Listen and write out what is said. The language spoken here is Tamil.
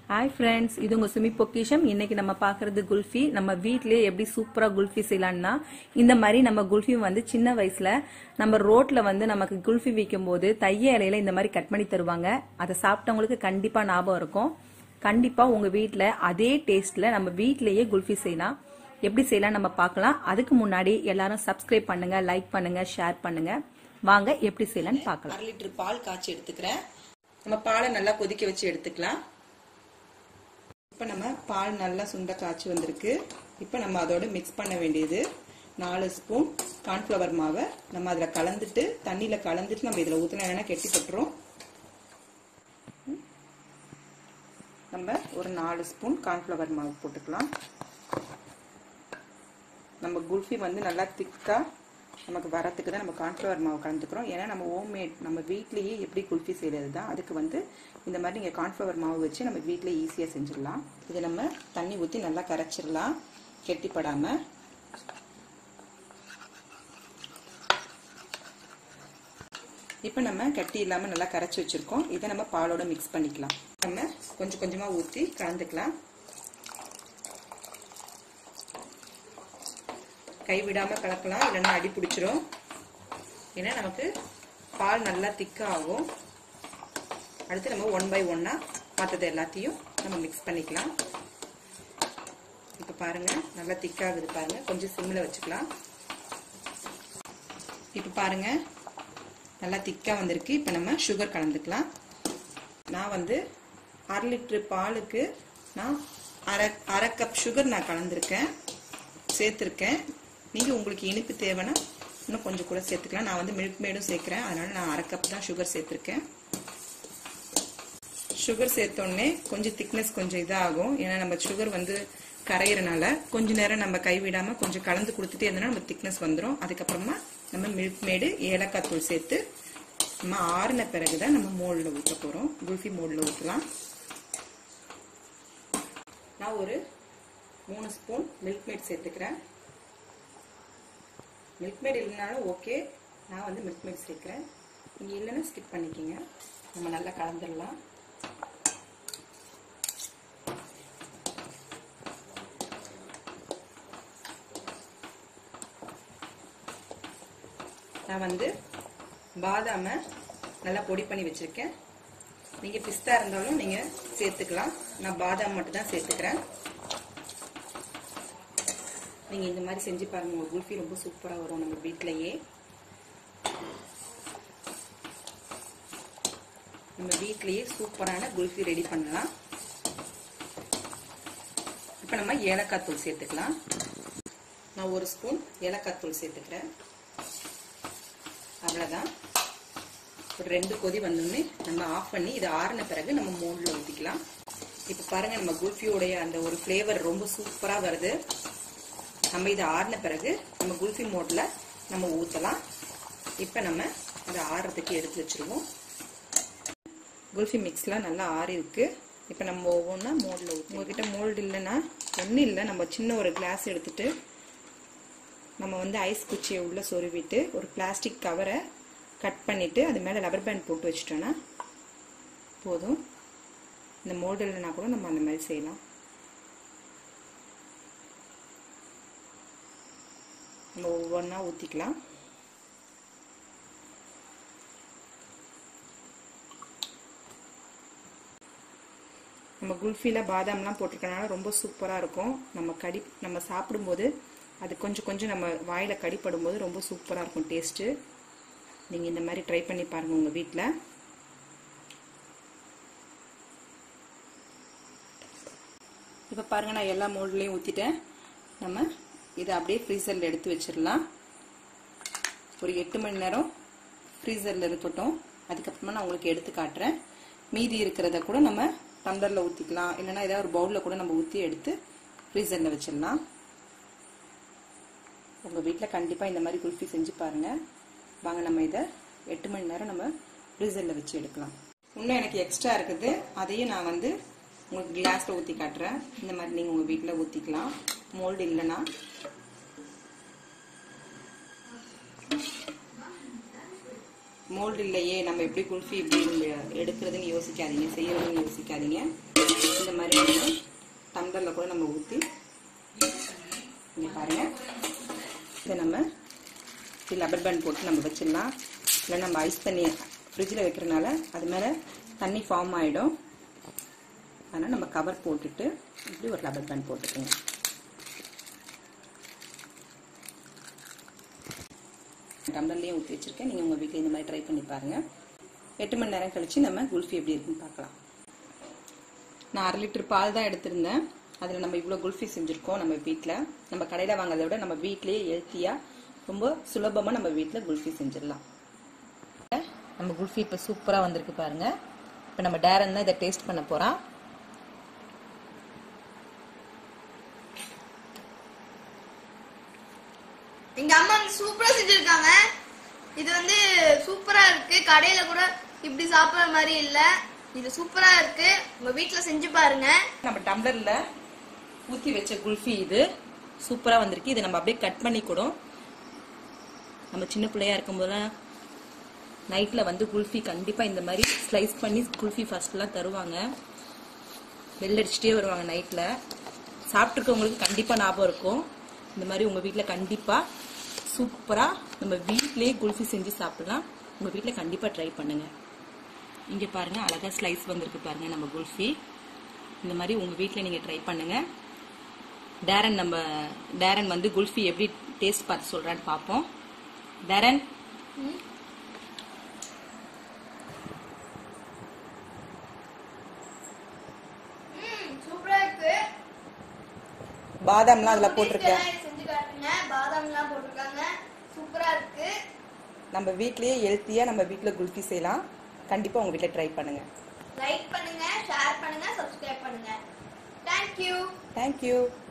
ஹாய் ஃப்ரெண்ட்ஸ் இது உங்க சுமி பொக்கிஷம் இன்னைக்கு நம்ம பாக்குறது குல்ஃபி நம்ம வீட்லயே எப்படி சூப்பரா குல்ஃபி செய்யலாம்னா இந்த மாதிரி நம்ம குல்ஃபி வந்து சின்ன வயசுல நம்ம ரோட்ல வந்து நமக்கு குல்ஃபி விற்கும் போது தைய இலையில இந்த மாதிரி கட் பண்ணி தருவாங்க அதை சாப்பிட்டவங்களுக்கு கண்டிப்பா ஞாபகம் இருக்கும் கண்டிப்பா உங்க வீட்ல அதே டேஸ்ட்ல நம்ம வீட்லயே குல்ஃபி செய்யலாம் எப்படி செய்யலாம் நம்ம பார்க்கலாம் அதுக்கு முன்னாடி எல்லாரும் சப்ஸ்கிரைப் பண்ணுங்க லைக் பண்ணுங்க ஷேர் பண்ணுங்க வாங்க எப்படி செய்யலாம்னு பார்க்கலாம் அரை லிட்டர் பால் காய்ச்சி எடுத்துக்கிறேன் நம்ம பாலை நல்லா கொதிக்க வச்சு எடுத்துக்கலாம் இப்போ நம்ம பால் நல்லா சுண்ட காய்ச்சி வந்திருக்கு இப்போ நம்ம அதோட மிக்ஸ் பண்ண வேண்டியது நாலு ஸ்பூன் கார்ன்ஃப்ளவர் மாவை நம்ம அதில் கலந்துட்டு தண்ணியில் கலந்துட்டு நம்ம இதில் ஊற்றினா வேணால் கெட்டி போட்டுரும் நம்ம ஒரு நாலு ஸ்பூன் கார்ன்ஃப்ளவர் மாவு போட்டுக்கலாம் நம்ம குல்ஃபி வந்து நல்லா திக்காக நமக்கு வரத்துக்கு தான் நம்ம கார்ன்ஃப்ளவர் மாவு கலந்துக்கிறோம் ஏன்னா நம்ம ஹோம்மேட் நம்ம வீட்லேயே எப்படி குல்ஃபி செய்கிறது தான் அதுக்கு வந்து இந்த மாதிரி நீங்கள் கார்ன்ஃப்ளவர் மாவு வச்சு நம்ம வீட்டில் ஈஸியாக செஞ்சிடலாம் இதை நம்ம தண்ணி ஊற்றி நல்லா கரைச்சிடலாம் கெட்டிப்படாமல் இப்போ நம்ம கட்டி இல்லாமல் நல்லா கரைச்சி வச்சுருக்கோம் இதை நம்ம பாலோட மிக்ஸ் பண்ணிக்கலாம் நம்ம கொஞ்சம் கொஞ்சமாக ஊற்றி கலந்துக்கலாம் கைவிடாமல் கலக்கலாம் இல்லைன்னா அடி பிடிச்சிரும் ஏன்னா நமக்கு பால் நல்லா திக்காக ஆகும் அடுத்து நம்ம ஒன் பை ஒன்னாக மற்றது எல்லாத்தையும் நம்ம மிக்ஸ் பண்ணிக்கலாம் இப்போ பாருங்கள் நல்லா திக்காகுது பாருங்கள் கொஞ்சம் சிம்மில் வச்சுக்கலாம் இப்போ பாருங்கள் நல்லா திக்காக வந்திருக்கு இப்போ நம்ம சுகர் கலந்துக்கலாம் நான் வந்து அரை லிட்ரு பாலுக்கு நான் அரை அரை கப் சுகர் நான் கலந்துருக்கேன் சேர்த்துருக்கேன் நீங்கள் உங்களுக்கு இனிப்பு தேவைன்னா இன்னும் கொஞ்சம் கூட சேர்த்துக்கலாம் நான் வந்து மில்க் மேடும் சேர்க்குறேன் அதனால் நான் அரை கப் தான் சுகர் சேர்த்துருக்கேன் சுகர் சேர்த்தோடனே கொஞ்சம் திக்னஸ் கொஞ்சம் இதாகும் ஏன்னா நம்ம சுகர் வந்து கரையிறனால கொஞ்ச நேரம் நம்ம கைவிடாமல் கொஞ்சம் கலந்து கொடுத்துட்டே இருந்தோம்னா நம்ம திக்னஸ் வந்துடும் அதுக்கப்புறமா நம்ம மில்க் மேடு ஏலக்காய் தூள் சேர்த்து நம்ம ஆறின பிறகு தான் நம்ம மோல்டில் ஊற்ற போகிறோம் குல்ஃபி மோல்டில் ஊற்றலாம் நான் ஒரு மூணு ஸ்பூன் மில்க் மேட் சேர்த்துக்கிறேன் மில்க் மேட் இல்லைனாலும் ஓகே நான் வந்து மில்க் மேட் சேர்க்குறேன் நீங்கள் இல்லைன்னா ஸ்கிப் பண்ணிக்கிங்க நம்ம நல்லா கலந்துடலாம் நான் வந்து பாதாமை நல்லா பொடி பண்ணி வச்சுருக்கேன் நீங்கள் பிஸ்தா இருந்தாலும் நீங்கள் சேர்த்துக்கலாம் நான் பாதாம் மட்டும் தான் சேர்த்துக்கிறேன் நீங்கள் இந்த மாதிரி செஞ்சு பாருங்கள் உங்கள் குல்ஃபி ரொம்ப சூப்பராக வரும் நம்ம வீட்டிலையே நம்ம வீட்லேயே சூப்பரான குல்ஃபி ரெடி பண்ணலாம் இப்போ நம்ம ஏலக்காய் தூள் சேர்த்துக்கலாம் நான் ஒரு ஸ்பூன் ஏலக்காய் தூள் சேர்த்துக்கிறேன் அவ்வளோதான் ஒரு ரெண்டு கொதி வந்தோடனே நம்ம ஆஃப் பண்ணி இதை ஆறின பிறகு நம்ம மோல்டில் ஊற்றிக்கலாம் இப்போ பாருங்கள் நம்ம குல்ஃபியோடைய அந்த ஒரு ஃப்ளேவர் ரொம்ப சூப்பராக வருது நம்ம இதை ஆறின பிறகு நம்ம குல்ஃபி மோட்டில் நம்ம ஊற்றலாம் இப்போ நம்ம அதை ஆறுறதுக்கு எடுத்து வச்சுருவோம் குல்ஃபி மிக்ஸ்லாம் நல்லா ஆறி இருக்கு இப்போ நம்ம ஒவ்வொன்றா மோல்டில் ஊற்றி உங்ககிட்ட மோல்டு இல்லைன்னா ஒன்றும் இல்லை நம்ம சின்ன ஒரு கிளாஸ் எடுத்துட்டு நம்ம வந்து ஐஸ் குச்சியை உள்ளே சொருவிட்டு ஒரு பிளாஸ்டிக் கவரை கட் பண்ணிவிட்டு அது மேலே ரப்பர் பேண்ட் போட்டு வச்சிட்டோன்னா போதும் இந்த மோல்டு இல்லைனா கூட நம்ம அந்த மாதிரி செய்யலாம் நம்ம ஒவ்வொன்றா ஊற்றிக்கலாம் நம்ம குல்ஃபியில் பாதாம்லாம் போட்டிருக்கனால ரொம்ப சூப்பராக இருக்கும் நம்ம கடி நம்ம சாப்பிடும்போது அது கொஞ்சம் கொஞ்சம் நம்ம வாயில் கடிப்படும் போது ரொம்ப சூப்பராக இருக்கும் டேஸ்ட்டு நீங்கள் இந்த மாதிரி ட்ரை பண்ணி பாருங்கள் உங்கள் வீட்டில் இப்போ பாருங்கள் நான் எல்லா மோல்ட்லேயும் ஊற்றிட்டேன் நம்ம இதை அப்படியே ஃப்ரீசரில் எடுத்து வச்சிடலாம் ஒரு எட்டு மணி நேரம் ஃப்ரீசரில் இருக்கட்டும் அதுக்கப்புறமா நான் உங்களுக்கு எடுத்து காட்டுறேன் மீதி இருக்கிறத கூட நம்ம டம்ளரில் ஊற்றிக்கலாம் இல்லைன்னா ஏதாவது ஒரு பவுலில் கூட நம்ம ஊற்றி எடுத்து ஃப்ரீசரில் வச்சிடலாம் உங்கள் வீட்டில் கண்டிப்பாக இந்த மாதிரி குல்ஃபி செஞ்சு பாருங்கள் வாங்க நம்ம இதை எட்டு மணி நேரம் நம்ம ஃப்ரீசரில் வச்சு எடுக்கலாம் இன்னும் எனக்கு எக்ஸ்ட்ரா இருக்குது அதையும் நான் வந்து உங்களுக்கு கிளாஸில் ஊற்றி காட்டுறேன் இந்த மாதிரி நீங்கள் உங்கள் வீட்டில் ஊற்றிக்கலாம் மோல்டு இல்லைன்னா மோல்டு இல்லையே நம்ம எப்படி குல்ஃபி எப்படி எடுக்கிறதுன்னு யோசிக்காதீங்க செய்யறதுன்னு யோசிக்காதீங்க இந்த மாதிரி வேணும் டம்ளரில் கூட நம்ம ஊற்றி இங்கே பாருங்க இதை நம்ம லப்பர் பேண்ட் போட்டு நம்ம வச்சிடலாம் இல்லை நம்ம ஐஸ் தண்ணி ஃப்ரிட்ஜில் வைக்கிறனால அது மேலே தண்ணி ஃபார்ம் ஆகிடும் அதனால் நம்ம கவர் போட்டுட்டு இப்படி ஒரு லப்பர் பேண்ட் போட்டுக்கோங்க டம்ளர்லேயும் ஊற்றி வச்சுருக்கேன் நீங்கள் உங்கள் வீட்டில் இந்த மாதிரி ட்ரை பண்ணி பாருங்கள் எட்டு மணி நேரம் கழித்து நம்ம குல்ஃபி எப்படி இருக்குன்னு பார்க்கலாம் நான் அரை லிட்டர் பால் தான் எடுத்திருந்தேன் அதில் நம்ம இவ்வளோ குல்ஃபி செஞ்சுருக்கோம் நம்ம வீட்டில் நம்ம கடையில் வாங்குறதை விட நம்ம வீட்டிலேயே ஹெல்த்தியாக ரொம்ப சுலபமாக நம்ம வீட்டில் குல்ஃபி செஞ்சிடலாம் நம்ம குல்ஃபி இப்போ சூப்பராக வந்திருக்கு பாருங்க இப்போ நம்ம டேரன் தான் இதை டேஸ்ட் பண்ண போகிறான் எங்க அம்மா வந்து சூப்பரா செஞ்சிருக்காங்க இது வந்து சூப்பரா இருக்கு கடையில கூட இப்படி சாப்பிடுற மாதிரி இல்ல இது சூப்பரா இருக்கு உங்க வீட்ல செஞ்சு பாருங்க நம்ம டம்ளரில் ஊற்றி வச்ச குல்ஃபி இது சூப்பராக வந்திருக்கு இதை நம்ம அப்படியே கட் பண்ணி கூட நம்ம சின்ன பிள்ளையா இருக்கும்போதெல்லாம் நைட்டில் வந்து குல்ஃபி கண்டிப்பாக இந்த மாதிரி ஸ்லைஸ் பண்ணி குல்ஃபி ஃபர்ஸ்ட்லாம் தருவாங்க வெள்ள அடிச்சுட்டே வருவாங்க நைட்டில் சாப்பிட்ருக்கவங்களுக்கு கண்டிப்பாக ஞாபகம் இருக்கும் இந்த மாதிரி உங்கள் வீட்டில் கண்டிப்பாக சூப்பராக நம்ம வீட்டிலேயே குல்ஃபி செஞ்சு சாப்பிடலாம் உங்கள் வீட்டில் கண்டிப்பாக ட்ரை பண்ணுங்கள் இங்கே பாருங்கள் அழகாக ஸ்லைஸ் வந்திருக்கு பாருங்கள் நம்ம குல்ஃபி இந்த மாதிரி உங்கள் வீட்டில் நீங்கள் ட்ரை பண்ணுங்கள் டேரன் நம்ம டேரன் வந்து குல்ஃபி எப்படி டேஸ்ட் பார்த்து சொல்கிறான்னு பார்ப்போம் டேரன் சூப்பரா இருக்கு பாதாம்லாம் அதில் போட்டிருக்கேன் வீட்ல எல்லாம் செஞ்சு காட்டுங்க பாதாம் எல்லாம் போட்டிருக்காங்க சூப்பரா இருக்கு நம்ம வீட்லேயே ஹெல்த்தியாக நம்ம வீட்டில் குல்ஃபி செய்யலாம் கண்டிப்பாக உங்கள் வீட்டில் ட்ரை பண்ணுங்கள் லைக் பண்ணுங்க ஷேர் பண்ணுங்க சப்ஸ்கிரைப் பண்ணுங்க தேங்க்யூ தேங்க்யூ